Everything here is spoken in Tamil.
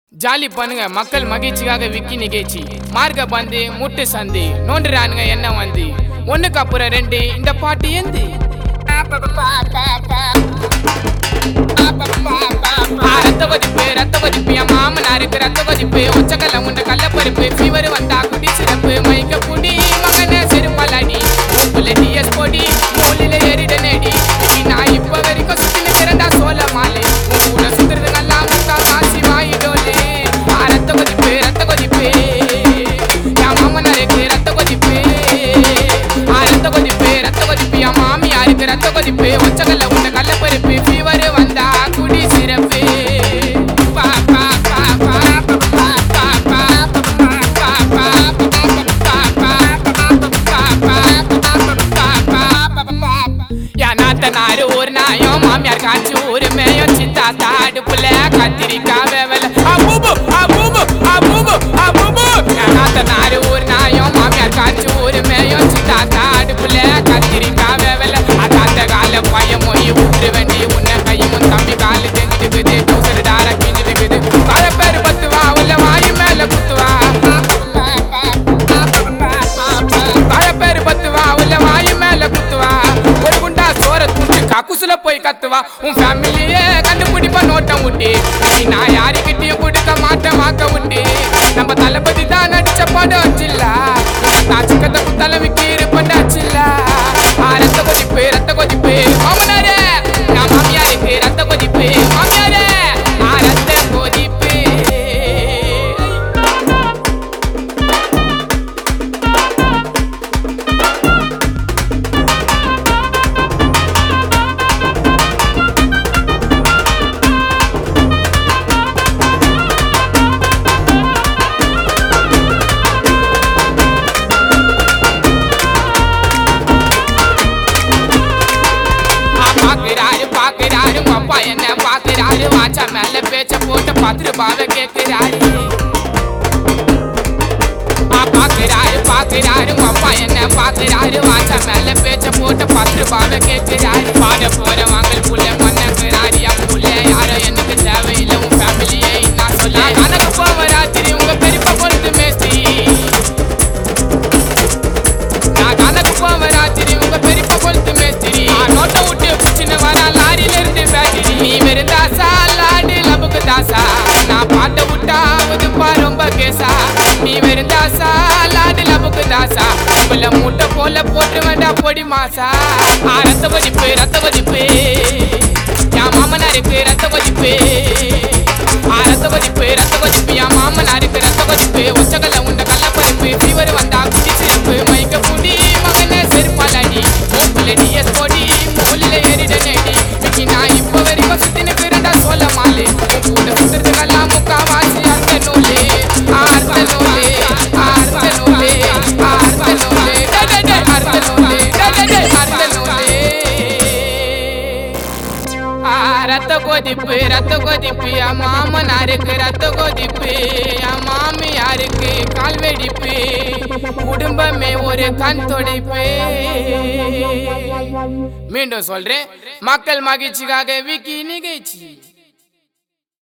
ஜாலி பண்ணுங்க மக்கள் மகிழ்ச்சிக்காக விக்கி நிகழ்ச்சி மார்க்க பந்து முட்டு சந்து நோண்டுறானுங்க என்ன வந்து ஒண்ணுக்கு அப்புறம் ரெண்டு இந்த பாட்டு ஏந்து ஆ, ரத்த கொதிப்பு ரத்த கொதிப்பு என் மாமனாருக்கு ரத்த கொதிப்பு ஒச்சக்கல்ல உண்ட கள்ளப்பருப்பு ஃபீவர் வந்தா குடி சிறப்பு மைக்க புடி மகனே செருப்பலாடி மூக்குல டிஎஸ் பொடி மூலில ஏறிட நேடி நீ நான் இப்ப வரைக்கும் சுத்தி நிக்கிறேன்டா சோழ மாலை உன் கூட சுத்துறது நல்லா முக்கா காசி வாயிடோலே ஆ, ரத்த கொதிப்பு ரத்த கொதிப்பு என் மாமனாருக்கு ரத்த கொதிப்பு ஆ, ரத்த கொதிப்பு ரத்த கொதிப்பு என் மாமியாருக்கு ரத்த கொதிப்பு ஒச்சக்கல்ல உண்ட கள்ளப்பருப்பு ஃபீவர் வந்தா குடி சிறப்பு பா பா பா பா பா பா பா பா பா நாத்தனாரு ஒரு நாயம் மாமியார் காய்ச்சி ஒரு மேயம் சித்தா தாடு புள்ள கத்திரிக்காய் வேவல அபூபு அபூபு அபூபு அபூபு நாத்தனாரு ஒரு நாயம் மாமியார் காய்ச்சி ஒரு மேயம் சித்தா தாடு புள்ள கத்திரிக்காய் வேவல அதாந்த கால பயம் மொய் விட்டுரு வேண்டி உன்ன கையும் உன் தம்பி காலு தெரிஞ்சுக்குது டவுசர் டார கிஞ்சிட்டுக்குது பல பேர் பத்துவா உள்ள வாயு மேல குத்துவா பல பேர் பத்துவா உள்ள வாயு மேல குத்துவா ஒரு குண்டா சோற துண்டு கக்குசுல போய் கத்துவா உன் ஃபேமிலியே கண்டுபிடிப்பா நோட்டம் விட்டு நீ நான் யாருக்கிட்டையும் கொடுக்க மாட்டேன் வாக்க விட்டு நம்ம தளபதி தான் நடிச்ச படம் வச்சில்ல நான் சிக்கத்தை குத்தால விக்கி இருப்பண்டாச்சில்ல ஆ ரத்த கொதிப்பு ரத்த கொதிப்பு மாமனாரே நான் மாமியாருக்கு ரத்த கொதிப்பு மாமியாரே ஆ ரத்த கொதிப்பு ஆ, பாக்குறாரு பாக்குறாரு உங்க அப்பா என்ன பாக்குறாரு வாச்சா மேல பேச்ச போட்டு பத்து ரூபாவை கேக்குறாரு ஆ, பாக்குறாரு பாக்குறாரு உங்க அப்பா என்ன பாக்குறாரு வாச்சா மேல பேச்ச போட்டு பத்து ரூபாவை கேக்குறாரு பாட போற வாங்கல் புள்ள மன்னக்குறாரு என் புள்ள யாரும் எனக்கு தேவையில்லை உன் ஃபேமிலியே நான் சொல்ல கணக்கு போவ ராத்திரி உங்க பெரியப்பா பொழுது மேஸ்திரி நான் கணக்கு போவ ராத்திரி உங்க பெரியப்பா கொளுத்து மேஸ்திரி நான் நோட்டை விட்டு பிடிச்சின்னு வர லாரியில இருந்து பேட்டரி நீ வெறும் தாசா லாடு லபுக்கு தாசா நான் பாட்டை விட்டா உதுப்பா ரொம்ப கேசா நீ வெறும் தாசா லாடு லபுக்கு தாசா உள்ள மூட்டை போல போட்டு வேண்டா பொடி மாசா ஆ ரத்த கொதிப்பு ரத்த கொதிப்பு என் மாமனாருக்கு ரத்த கொதிப்பு ஆ ரத்த கொதிப்பு ரத்த கொதிப்பு என் மாமனாருக்கு ரத்த கொதிப்பு ஒச்சக்கல்ல உண்ட கள்ளப்பருப்பு ஃபீவர் வந்தா குடி சிறப்பு மைக்க புடி மகனே செருப்பாலடி மூக்குல டிஎஸ் பொடி மூலில ஏறிட நேடி மிக்கி நான் இப்ப வரைக்கும் சுத்தி நிக்கிறேன்டா சோழ மாலை உன் கூட சுத்துறதுக்கெல்லாம் முக்கா வாசி அர்த்த நூலே ஆர்த்த நூலே ஆர்த்த நூலே ஆர்த்த நூலே டே, டே, டே, அர்த்த நூலே டே, டே, டே, அர்த்த நூலே ஆ, ரத்த கொதிப்பு ரத்த கொதிப்பு என் மாமனாருக்கு ரத்த கொதிப்பு என் மாமியாருக்கு கால் வெடிப்பு குடும்பமே ஒரு கண் துடைப்பு மீண்டும் சொல்றேன் மக்கள் மகிழ்ச்சிக்காக விக்கி நிகழ்ச்சி